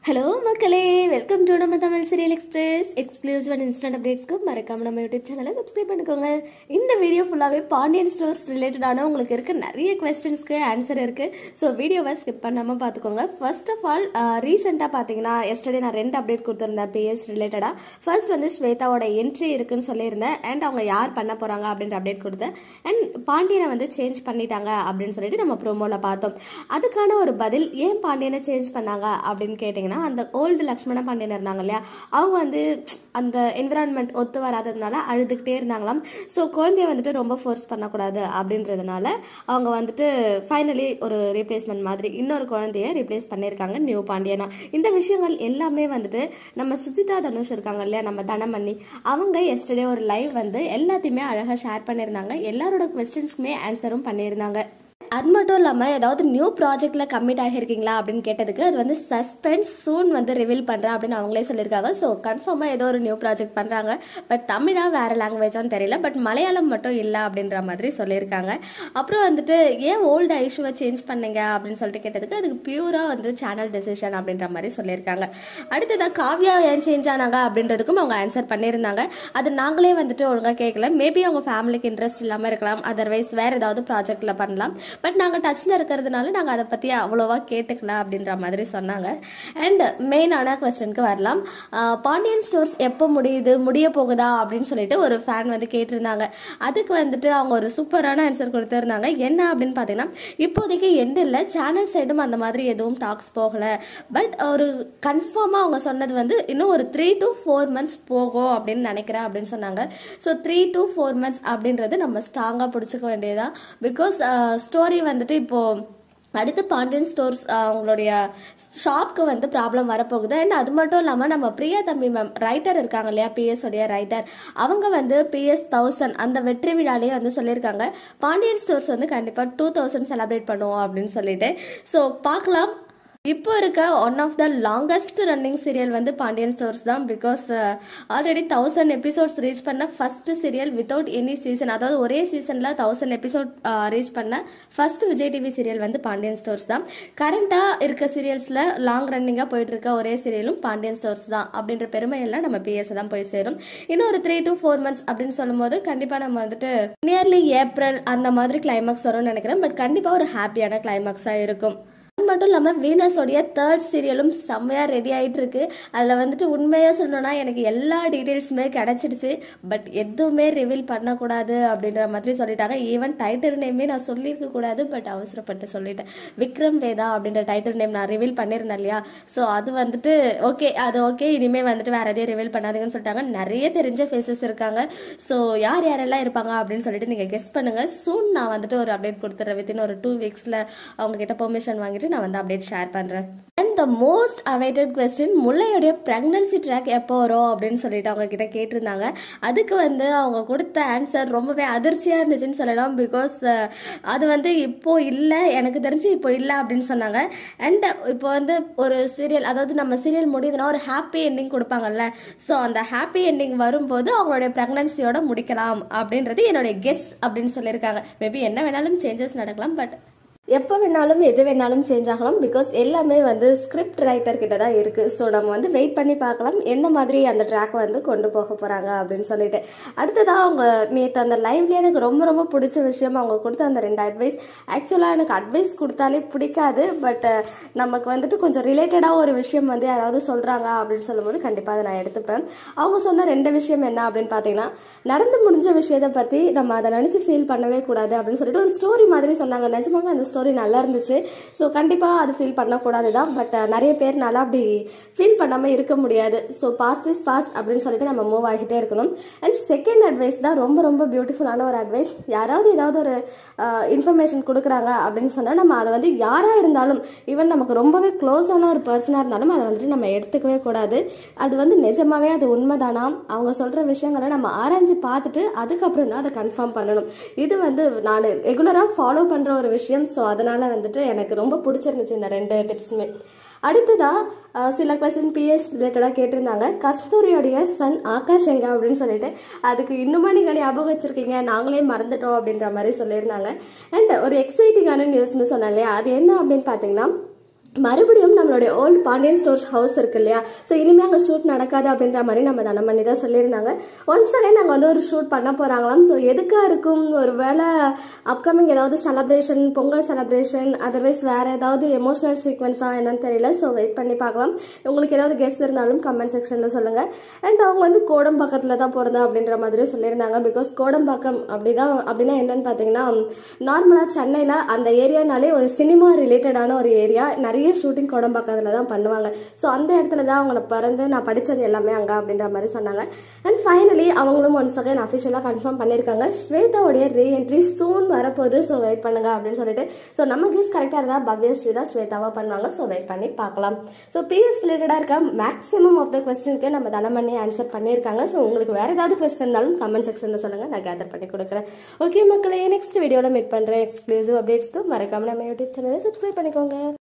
hello மக்களே welcome to நம்ம Tamil serial express exclusive and instant அப்டேட்ஸ்க்கு மறக்காம நம்ம யூடியூப் சேனலை சப்ஸ்கிரைப் பண்ணிக்கோங்க இந்த வீடியோ ஃபுல்லாகவே பாண்டியன் ஸ்டோர்ஸ் ரிலேட்டடான உங்களுக்கு இருக்க நிறைய கொஸ்டின்ஸ்க்கு ஆன்சர் இருக்கு ஸோ வீடியோவை ஸ்கிப் பண்ணாமல் பார்த்துக்கோங்க ஃபர்ஸ்ட் ஆஃப் ஆல் ரீசெண்டாக பார்த்தீங்கன்னா எஸ்டர்டே நான் ரெண்டு அப்டேட் கொடுத்துருந்தேன் பிஎஸ் ரிலேட்டடாக ஃபர்ஸ்ட் வந்து ஸ்வேதாவோட என்ட்ரி இருக்குன்னு சொல்லியிருந்தேன் அண்ட் அவங்க யார் பண்ண போகிறாங்க அப்படின்ற அப்டேட் கொடுத்தேன் அண்ட் பாண்டியனை வந்து சேஞ்ச் பண்ணிட்டாங்க அப்படின்னு சொல்லிட்டு நம்ம ப்ரோமோவில் பார்த்தோம் அதுக்கான ஒரு பதில் ஏன் பாண்டியனை சேஞ்ச் பண்ணாங்க அப்படின்னு கேட்டிங்கன்னா அந்த ஓல்டு லக்ஷ்மண பாண்டியன் இருந்தாங்க இல்லையா அவங்க வந்து அந்த என்விரான்மெண்ட் ஒத்து வராததுனால அழுதுகிட்டே இருந்தாங்களாம் ஸோ குழந்தைய வந்துட்டு ரொம்ப ஃபோர்ஸ் பண்ணக்கூடாது அப்படின்றதுனால அவங்க வந்துட்டு ஃபைனலி ஒரு ரீப்ளேஸ்மெண்ட் மாதிரி இன்னொரு குழந்தைய ரீப்ளேஸ் பண்ணியிருக்காங்க நியூ பாண்டியனா இந்த விஷயங்கள் எல்லாமே வந்துட்டு நம்ம சுஜிதா தனுஷ் இருக்காங்க இல்லையா நம்ம தனமணி அவங்க எஸ்டர்டே ஒரு லைவ் வந்து எல்லாத்தையுமே அழகாக ஷேர் பண்ணியிருந்தாங்க எல்லாரோட கொஸ்டின்ஸ்க்குமே ஆன்சரும் பண்ணியிருந்தாங்க அது மட்டும் இல்லாமல் ஏதாவது நியூ ப்ராஜெக்டில் கமிட் ஆகியிருக்கீங்களா அப்படின்னு கேட்டதுக்கு அது வந்து சஸ்பென்ஸ் சூன் வந்து ரிவீல் பண்ணுறேன் அப்படின்னு அவங்களே சொல்லியிருக்காங்க ஸோ கன்ஃபார்மாக ஏதோ ஒரு நியூ ப்ராஜெக்ட் பண்ணுறாங்க பட் தமிழா வேறு லாங்குவேஜான்னு தெரியல பட் மலையாளம் மட்டும் இல்லை அப்படின்ற மாதிரி சொல்லியிருக்காங்க அப்புறம் வந்துட்டு ஏன் ஓல்டு ஐஷுவை சேஞ்ச் பண்ணீங்க அப்படின்னு சொல்லிட்டு கேட்டதுக்கு அதுக்கு பியூராக வந்து சேனல் டெசிஷன் அப்படின்ற மாதிரி சொல்லியிருக்காங்க அடுத்ததாக காவ்யா ஏன் சேஞ்ச் ஆனாங்க அப்படின்றதுக்கும் அவங்க ஆன்சர் பண்ணியிருந்தாங்க அது நாங்களே வந்துட்டு ஒழுங்காக கேட்கல மேபி அவங்க ஃபேமிலிக்கு இன்ட்ரெஸ்ட் இல்லாமல் இருக்கலாம் அதர்வைஸ் வேறு ஏதாவது ப்ராஜெக்டில் பண்ணலாம் பட் நாங்கள் டச்சில் இருக்கிறதுனால நாங்கள் அதை பற்றி அவ்வளோவா கேட்டுக்கல அப்படின்ற மாதிரி சொன்னாங்க அண்ட் மெயினான கொஸ்டினுக்கு வரலாம் ஆஹ் பாண்டியன் ஸ்டோர்ஸ் எப்போ முடியுது முடிய போகுதா அப்படின்னு சொல்லிட்டு ஒரு ஃபேன் வந்து கேட்டிருந்தாங்க அதுக்கு வந்துட்டு அவங்க ஒரு சூப்பரான ஆன்சர் கொடுத்துருந்தாங்க என்ன அப்படின்னு பார்த்தீங்கன்னா இப்போதைக்கு எண்டு இல்லை சேனல் சைடும் அந்த மாதிரி எதுவும் டாக்ஸ் போகலை பட் ஒரு கன்ஃபார்மாக அவங்க சொன்னது வந்து இன்னும் ஒரு த்ரீ டு ஃபோர் மந்த்ஸ் போகும் அப்படின்னு நினைக்கிறேன் அப்படின்னு சொன்னாங்க so three to four months அப்படின்றது நம்ம ஸ்ட்ராங்காக பிடிச்சிக்க வேண்டியதா பிகாஸ் ஸ்டோரி வந்துட்டு இப்போ அடுத்து பாண்டியன் ஸ்டோர்ஸ் அவங்களுடைய ஷாப்க்கு வந்து ப்ராப்ளம் வரப்போகுது அண்ட் அது மட்டும் இல்லாமல் நம்ம பிரியா தம்பி மேம் ரைட்டர் இருக்காங்க இல்லையா பிஎஸ் உடைய ரைட்டர் அவங்க வந்து பிஎஸ் தௌசண்ட் அந்த வெற்றி விழாலேயே வந்து சொல்லியிருக்காங்க பாண்டியன் ஸ்டோர்ஸ் வந்து கண்டிப்பாக டூ தௌசண்ட் செலிப்ரேட் பண்ணுவோம் அப்படின்னு சொல்லிட்டு ஸோ பார்க்கலாம் இப்போ இருக்க one of the longest running serial வந்து பாண்டியன் ஸ்டோர்ஸ் தான் because already thousand episodes reach பண்ண first serial without any season அதாவது ஒரே சீசனில் தௌசண்ட் எபிசோட் ரீச் பண்ண ஃபர்ஸ்ட் விஜய் டிவி சீரியல் வந்து பாண்டியன் ஸ்டோர்ஸ் தான் கரண்டாக இருக்க சீரியல்ஸில் லாங் ரன்னிங்காக போயிட்டு இருக்க ஒரே சீரியலும் பாண்டியன் ஸ்டோர்ஸ் தான் அப்படின்ற பெருமை எல்லாம் நம்ம பிஎஸ் தான் போய் சேரும் இன்னும் ஒரு த்ரீ டு ஃபோர் மந்த்ஸ் அப்படின்னு சொல்லும்போது கண்டிப்பாக நம்ம வந்துட்டு நியர்லி ஏப்ரல் அந்த மாதிரி கிளைமாக்ஸ் வரும்னு நினைக்கிறேன் பட் கண்டிப்பாக ஒரு ஹாப்பியான கிளைமாக்ஸாக இருக்கும் அது மட்டும் இல்லாமல் வீனஸோடைய தேர்ட் சீரியலும் செம்மையாக ரெடி ஆகிட்டு இருக்கு அதில் வந்துட்டு உண்மையாக சொல்லணும்னா எனக்கு எல்லா டீட்டெயில்ஸுமே கிடச்சிடுச்சு பட் எதுவுமே ரிவீல் பண்ணக்கூடாது அப்படின்ற மாதிரி சொல்லிட்டாங்க ஈவன் டைட்டில் நேமே நான் சொல்லியிருக்க கூடாது பட் அவசரப்பட்டு சொல்லிட்டேன் விக்ரம் வேதா அப்படின்ற டைட்டில் நேம் நான் ரிவீல் பண்ணியிருந்தேன் இல்லையா ஸோ அது வந்துட்டு ஓகே அது ஓகே இனிமேல் வந்துட்டு வேற எதையும் ரிவீல் பண்ணாதீங்கன்னு சொல்லிட்டாங்க நிறைய தெரிஞ்ச ஃபேஸஸ் இருக்காங்க ஸோ யார் யாரெல்லாம் இருப்பாங்க அப்படின்னு சொல்லிட்டு நீங்கள் கெஸ் பண்ணுங்க சூன் நான் வந்துட்டு ஒரு அப்டேட் கொடுத்துட்றேன் வித்தின் ஒரு டூ வீக்ஸில் அவங்க கிட்ட பெர்மிஷன் வாங்கிட்டு நான் வந்து அப்டேட் ஷேர் பண்ணுறேன் and the most awaited question முல்லையுடைய ப்ரெக்னன்சி ட்ராக் எப்போ வரும் அப்படின்னு சொல்லிட்டு அவங்க கிட்ட கேட்டிருந்தாங்க அதுக்கு வந்து அவங்க கொடுத்த ஆன்சர் ரொம்பவே அதிர்ச்சியாக இருந்துச்சுன்னு சொல்லலாம் பிகாஸ் அது வந்து இப்போ இல்லை எனக்கு தெரிஞ்சு இப்போ இல்லை அப்படின்னு சொன்னாங்க அண்ட் இப்போ வந்து ஒரு சீரியல் அதாவது நம்ம சீரியல் முடியுதுன்னா ஒரு ஹாப்பி எண்டிங் கொடுப்பாங்கல்ல ஸோ அந்த ஹாப்பி எண்டிங் வரும்போது அவங்களுடைய ப்ரெக்னன்சியோட முடிக்கலாம் அப்படின்றது என்னுடைய கெஸ் அப்படின்னு சொல்லியிருக்காங்க மேபி என்ன வேணாலும் சேஞ்சஸ் நடக்கலாம் பட் எப்போ வேணாலும் எது வேணாலும் சேஞ்ச் ஆகலாம் பிகாஸ் எல்லாமே வந்து ஸ்கிரிப்ட் ரைட்டர் கிட்ட தான் இருக்கு ஸோ நம்ம வந்து வெயிட் பண்ணி பார்க்கலாம் எந்த மாதிரி அந்த ட்ராக் வந்து கொண்டு போக போறாங்க அப்படின்னு சொல்லிட்டு அடுத்ததாக அவங்க நேற்று அந்த லைவ்ல எனக்கு ரொம்ப ரொம்ப பிடிச்ச விஷயம் அவங்க கொடுத்த அந்த ரெண்டு அட்வைஸ் ஆக்சுவலாக எனக்கு அட்வைஸ் கொடுத்தாலே பிடிக்காது பட் நமக்கு வந்துட்டு கொஞ்சம் ரிலேட்டடாக ஒரு விஷயம் வந்து யாராவது சொல்றாங்க அப்படின்னு சொல்லும்போது கண்டிப்பாக அதை நான் எடுத்துப்பேன் அவங்க சொன்ன ரெண்டு விஷயம் என்ன அப்படின்னு பார்த்தீங்கன்னா நடந்து முடிஞ்ச விஷயத்தை பற்றி நம்ம அதை நினச்சி ஃபீல் பண்ணவே கூடாது அப்படின்னு சொல்லிட்டு ஒரு ஸ்டோரி மாதிரி சொன்னாங்க நிஜமாங்க அந்த ஸ்டோரி நல்லா இருந்துச்சு ஸோ கண்டிப்பாக அது ஃபீல் பண்ணக்கூடாது தான் பட் நிறைய பேர்னால அப்படி ஃபீல் பண்ணாமல் இருக்க முடியாது ஸோ பாஸ்ட் இஸ் பாஸ்ட் அப்படின்னு சொல்லிட்டு நம்ம மூவ் ஆகிட்டே இருக்கணும் அண்ட் செகண்ட் அட்வைஸ் தான் ரொம்ப ரொம்ப பியூட்டிஃபுல்லான ஒரு அட்வைஸ் யாராவது ஏதாவது ஒரு இன்ஃபர்மேஷன் கொடுக்குறாங்க அப்படின்னு சொன்னால் நம்ம அதை வந்து யாராக இருந்தாலும் ஈவன் நமக்கு ரொம்பவே க்ளோஸான ஒரு பர்சனாக இருந்தாலும் அதை வந்துட்டு நம்ம எடுத்துக்கவே கூடாது அது வந்து நிஜமாவே அது உண்மைதானா அவங்க சொல்கிற விஷயங்களை நம்ம ஆராய்ஞ்சு பார்த்துட்டு அதுக்கப்புறம் தான் அதை கன்ஃபார்ம் பண்ணணும் இது வந்து நான் ரெகுலராக ஃபாலோ பண்ணுற ஒரு விஷயம் ஸோ அதனால வந்துட்டு எனக்கு ரொம்ப பிடிச்சிருந்துச்சு இந்த ரெண்டு டிப்ஸுமே அடுத்ததா அஹ், சில கொஸ்டின் பிஎஸ் ரிலேட்டடாக கேட்டிருந்தாங்க கஸ்தூரியோடைய சன் ஆகாஷ் எங்க அப்படின்னு சொல்லிட்டு அதுக்கு இன்னுமா நீங்க ஞாபகம் வச்சிருக்கீங்க நாங்களே மறந்துட்டோம் அப்படின்ற மாதிரி சொல்லியிருந்தாங்க அண்ட் ஒரு எக்ஸைட்டிங்கான நியூஸ்னு சொன்னேன் இல்லையா அது என்ன அப்படின்னு பார்த்தீங்கன்னா மறுபடியும் நம்மளுடைய ஓல்ட் பாண்டியன் ஸ்டோர்ஸ் ஹவுஸ் இருக்கு இல்லையா ஸோ இனிமேல் அங்கே ஷூட் நடக்காது அப்படின்ற மாதிரி நம்ம தனம் பண்ணி தான் சொல்லியிருந்தாங்க ஒன்ஸ் அகைன் நாங்கள் வந்து ஒரு ஷூட் பண்ண போகிறாங்களாம் ஸோ எதுக்காக இருக்கும் ஒரு வேளை அப்கமிங் ஏதாவது செலப்ரேஷன் பொங்கல் செலப்ரேஷன் அதர்வைஸ் வேறு ஏதாவது எமோஷனல் சீக்வன்ஸாக என்னன்னு தெரியல ஸோ வெயிட் பண்ணி பார்க்கலாம் உங்களுக்கு ஏதாவது கெஸ்ட் இருந்தாலும் கமெண்ட் செக்ஷனில் சொல்லுங்கள் அண்ட் அவங்க வந்து கோடம்பாக்கத்தில் தான் பிறந்தா அப்படின்ற மாதிரி சொல்லியிருந்தாங்க பிகாஸ் கோடம்பாக்கம் அப்படி தான் அப்படின்னா என்னன்னு பார்த்தீங்கன்னா நார்மலாக சென்னையில் அந்த ஏரியானாலே ஒரு சினிமா ரிலேட்டடான ஒரு ஏரியா நிறைய ஷூட்டிங் கோடம்பாக்கத்தில் தான் பண்ணுவாங்க ஸோ அந்த இடத்துல தான் அவங்கள பிறந்து நான் படித்தது எல்லாமே அங்கே அப்படின்ற மாதிரி சொன்னாங்க அண்ட் ஃபைனலி அவங்களும் ஒன்ஸ் அகைன் அஃபிஷியலாக கன்ஃபார்ம் பண்ணியிருக்காங்க ஸ்வேதாவுடைய ரீஎன்ட்ரி சூன் வரப்போகுது ஸோ வெயிட் பண்ணுங்க அப்படின்னு சொல்லிட்டு ஸோ நம்ம கேஸ் கரெக்டாக இருந்தால் பவ்யஸ்ரீ தான் ஸ்வேதாவாக பண்ணுவாங்க ஸோ வெயிட் பண்ணி பார்க்கலாம் ஸோ பிஎஸ் ரிலேட்டடாக இருக்க மேக்ஸிமம் ஆஃப் த கொஸ்டினுக்கு நம்ம தனமணி ஆன்சர் பண்ணியிருக்காங்க ஸோ உங்களுக்கு வேறு ஏதாவது கொஸ்டின் இருந்தாலும் கமெண்ட் செக்ஷனில் சொல்லுங்கள் நான் கேதர் பண்ணி கொடுக்குறேன் ஓகே மக்களே நெக்ஸ்ட் வீடியோவில் மீட் பண்ணுறேன் எக்ஸ்க்ளூசிவ் அப்டேட்ஸ்க்கு மறக்காம நம்ம யூடியூப் சேனலை சப்ஸ்கிரைப் பண்ணிக்கோங்க